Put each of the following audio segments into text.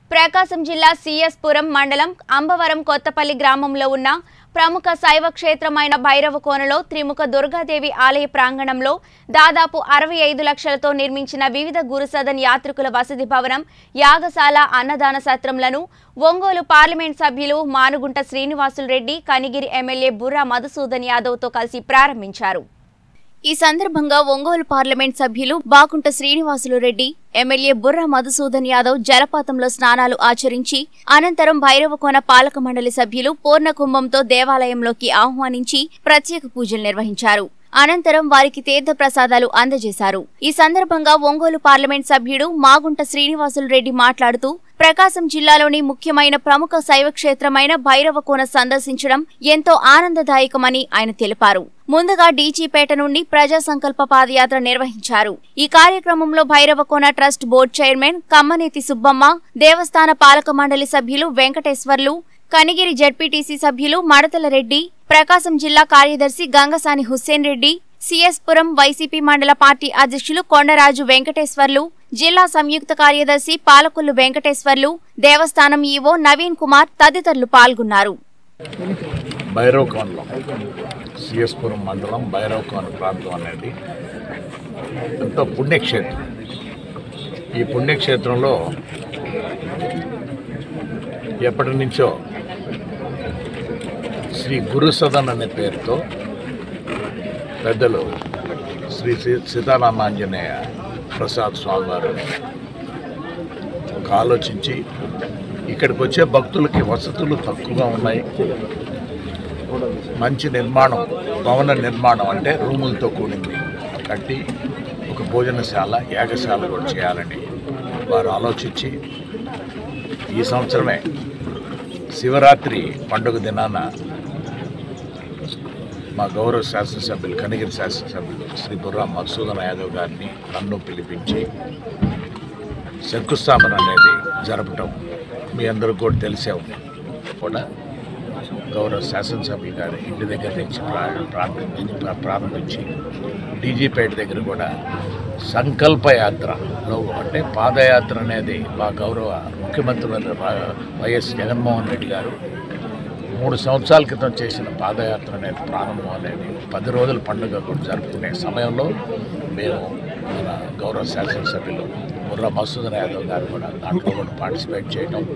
ప్రకాశం జిల్లా సిఎస్ పురం మండలం అంబవరం కొత్తపల్లి గ్రామంలో ఉన్న ప్రముఖ శైవ క్షేత్రమైన భైరవకోనలో త్రిముఖ దుర్గాదేవి ఆలయ ప్రాంగణంలో దాదాపు అరవై ఐదు లక్షలతో నిర్మించిన వివిధ గురుసదన్ యాత్రికుల వసతి భవనం యాగశాల అన్నదాన సత్రంలను ఒంగోలు పార్లమెంట్ సభ్యులు మానుగుంట శ్రీనివాసులు రెడ్డి కనిగిరి ఎమ్మెల్యే బుర్రా మధుసూదన్ యాదవ్తో కలిసి ప్రారంభించారు ఈ సందర్భంగా ఒంగోలు పార్లమెంట్ సభ్యులు బాకుంట శ్రీనివాసులు రెడ్డి ఎమ్మెల్యే బుర్ర మధుసూదన్ యాదవ్ జలపాతంలో స్నానాలు ఆచరించి అనంతరం భైరవకోన పాలక మండలి సభ్యులు పూర్ణ కుంభంతో దేవాలయంలోకి ఆహ్వానించి ప్రత్యేక పూజలు నిర్వహించారు అనంతరం వారికి తీర్థ ప్రసాదాలు అందజేశారు ఈ సందర్భంగా ఒంగోలు పార్లమెంట్ సభ్యుడు మాగుంట శ్రీనివాసులు రెడ్డి మాట్లాడుతూ ప్రకాశం జిల్లాలోని ముఖ్యమైన ప్రముఖ శైవ క్షేత్రమైన భైరవకోన సందర్శించడం ఎంతో ఆనందదాయకమని ఆయన తెలిపారు ముందుగా డీజీపేట నుండి ప్రజా సంకల్ప పాదయాత్ర నిర్వహించారు ఈ కార్యక్రమంలో Bhairavakona trust board chairman Kammaneti Subbamma దేవస్థాన పాలక మండలి సభ్యులు వెంకటేశ్వర్లు కనిగిరి జడ్పీటీసీ సభ్యులు మడతల రెడ్డి ప్రకాశం జిల్లా కార్యదర్శి గంగసాని హుస్సేన్ రెడ్డి సిఎస్ పురం వైసీపీ మండల పార్టీ అధ్యక్షులు కొండరాజు వెంకటేశ్వర్లు జిల్లా సంయుక్త కార్యదర్శి పాలకొల్లు వెంకటేశ్వర్లు దేవస్థానం ఈవో నవీన్ కుమార్ తదితరులు పాల్గొన్నారు భైరవకోనలో సిఎస్పురం మండలం భైరవకోన ప్రాంతం అనేది ఎంతో పుణ్యక్షేత్రం ఈ పుణ్యక్షేత్రంలో ఎప్పటి నుంచో శ్రీ గురు సదన్ అనే పేరుతో పెద్దలు శ్రీ సీ- సీతారామాంజనేయ ప్రసాద్ స్వామి వారు ఒక ఆలోచించి ఇక్కడికి వచ్చే భక్తులకి వసతులు తక్కువగా ఉన్నాయి మంచి నిర్మాణం భవన నిర్మాణం అంటే రూములతో కూడింది కట్టి ఒక భోజనశాల యాగశాల కూడా చేయాలని వారు ఆలోచించి ఈ సంవత్సరమే శివరాత్రి పండుగ దినాన మా గౌరవ శాసనసభ్యులు కనిగిరి శాసనసభ్యులు శ్రీ బుర్రా మధుసూదన యాదవ్ గారిని నన్ను పిలిపించి శంకుస్థాపన అనేది జరపటం మీ అందరికీ కూడా తెలిసే ఉంది కూడా గౌరవ శాసనసభ్యులు గారి ఇంటి దగ్గర నుంచి ప్రా- ప్రారంభించి ప్రా- ప్రారంభించి డీజీపేట దగ్గర కూడా సంకల్ప యాత్రలో అంటే పాదయాత్ర అనేది మా గౌరవ ముఖ్యమంత్రి వైఎస్ జగన్మోహన్ రెడ్డి గారు మూడు సంవత్సరాల క్రితం చేసిన పాదయాత్ర అనేది ప్రారంభం అనేది పది రోజుల పండుగ కూడా జరుపుకునే సమయంలో మేము మన గౌరవ శాసనసభ్యులు బుర్ర మసూదన్ యాదవ్ గారు కూడా దాంట్లో కూడా పార్టిసిపేట్ చేయడం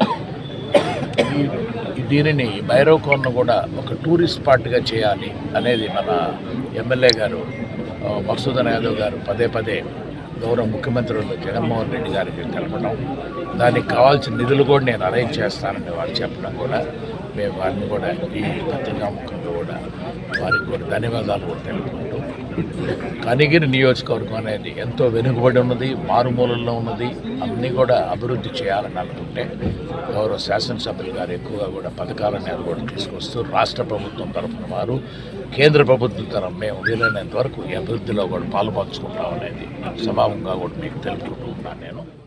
ఈ- దీనిని భైరవకోనను కూడా ఒక టూరిస్ట్ స్పాట్గా చేయాలి అనేది మన ఎమ్మెల్యే గారు ఆ, మసూదన్ యాదవ్ గారు పదే పదే గౌరవ ముఖ్యమంత్రులు జగన్మోహన్ రెడ్డి గారికి తెలపడం దానికి కావాల్సిన నిధులు కూడా నేను అరేంజ్ చేస్తానని వారు చెప్పడం కూడా మేము వారిని కూడా ఈ పత్రికా ముఖంలో కూడా వారికి కూడా ధన్యవాదాలు కూడా తెలుపుకుంటూ కనిగిరి నియోజకవర్గం అనేది ఎంతో వెనుకబడి ఉన్నది మారుమూలల్లో ఉన్నది అన్నీ కూడా అభివృద్ధి చేయాలని అనుకుంటే గౌరవ శాసనసభ్యులు గారు ఎక్కువగా కూడా పథకాలను అది కూడా తీసుకొస్తూ రాష్ట్ర ప్రభుత్వం తరఫున వారు కేంద్ర ప్రభుత్వం తరఫున మేము వీలైనంత వరకు ఈ అభివృద్ధిలో కూడా పాలు పంచుకుంటాం అనేది సభాముగా కూడా మీకు తెలుపుకుంటూ ఉన్నాను నేను